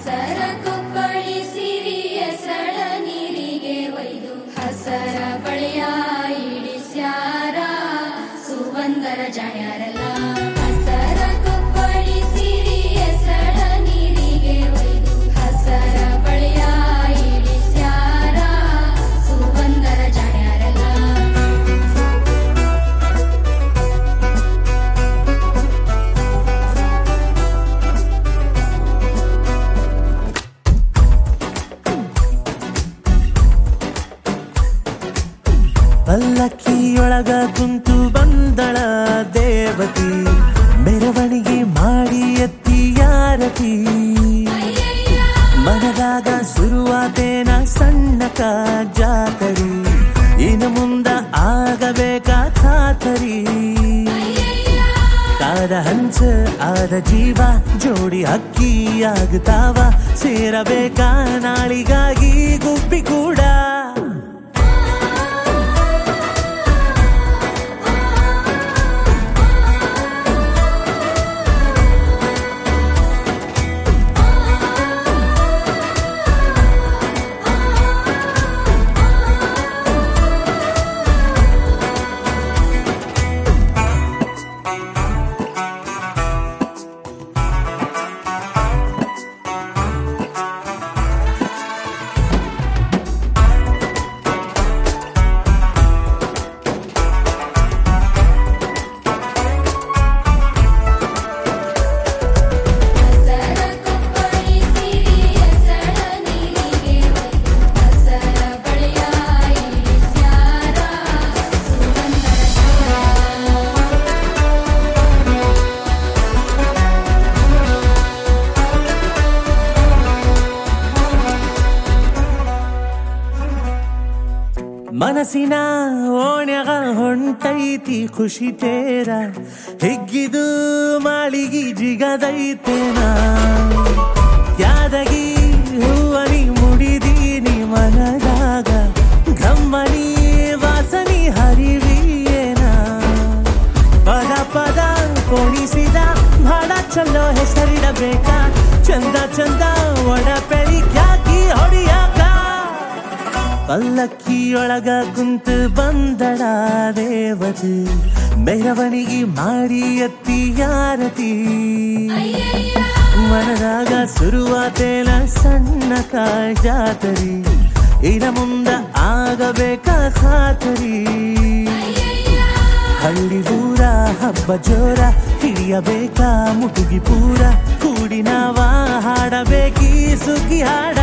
ಹಸರ ಕೊಪ್ಪಳಿಸಿರಿ ಎಸಳ ನೀರಿಗೆ ಒಯ್ದು ಹಸರ ಬಳಿಯ ಇಡಿಸ್ಯಾರ ಸುವಂದರ ಜಾಣ್ಯಾರಲ್ಲ ಹಸರ ಕೊಪ್ಪಳಿಸಿರಿ ಎಸಳ ನೀರಿಗೆ ಒಯ್ದು ಹಸರ ಬಳಿಯ ಇಡಿಸ್ಯಾರ ಸುವಂದರ ಜಾಣ್ಯಾರಲ್ಲ ಪಲ್ಲಕ್ಕಿಯೊಳಗ ಕುಂತು ಬಂದಳ ದೇವತಿ ಮೆರವಣಿಗೆ ಮಾಡಿ ಎತ್ತಿಯಾರತಿ ಮನದಾಗ ಶುರುವಾತೇನ ಸಣ್ಣಕ ಜಾತರಿ ಇನ್ನು ಮುಂದ ಆಗಬೇಕ ಖಾತರಿ ಕಾದ ಹಂಚ ಆದ ಜೀವ ಜೋಡಿ ಅಕ್ಕಿ ಆಗ್ತಾವ ಸೇರಬೇಕ ನಾಳಿಗಾಗಿ ಗುಬ್ಬಿ ಕೂಡ ಹಸರ ಕೊಪ್ಪಳಿಸಿರಿ ಎಸಳ ನೀರಿಗೆ ಒಯ್ದು ಹಸರ ಬಳಿಯ ಇಳಿಸ್ಯಾರ ಸುವಂದರ ಮನಸ್ಸಿನ ಓಣ್ಯಾಗ ಹೊಂಟೈತಿ ಖುಷಿ ತೇರ ಹಿಗ್ಗಿದು ಮಾಳಿಗಿ ಜಿಗದೈತೇನ ಯಾದಗಿ ಹೂವನಿ ಮುಡಿದೀನಿ ಮನದಾಗ ಗಮ್ಮನಿ ವಾಸನಿ ಹರಿವಿಯೇನ ಪದ ಪದ ಕೋಣಿಸಿದ ಬಹಳ ಚಲೋ ಹೆಸರಿಡಬೇಕ ಚಂದ ಚಂದ ಒಡಪೆಳಿ ಖ್ಯಾತಿ ಹೊಡಿಯಾಕ ಪಲ್ಲಕ್ಕಿಯೊಳಗ ಕುಂತು ಬಂದಳ ದೇವತಿ ಮೆರವಣಿಗೆ ಮಾಡಿ ಎತ್ತಿ ಯಾರತಿ ಮನದಾಗ ಶುರುವಾತೇನ ಸಣ್ಣ ಜಾತರಿ ಇನ ಮುಂದ ಆಗಬೇಕ ಖಾತರಿ ಹಳ್ಳಿ ಊರ ಹಬ್ಬ ಜೋರ ಹಿಡಿಯಬೇಕ ಮುಟುಗಿ ಪೂರ ಕೂಡಿ ನಾವ ಹಾಡಬೇಕಿ ಸುಗ್ಗಿ ಹಾಡ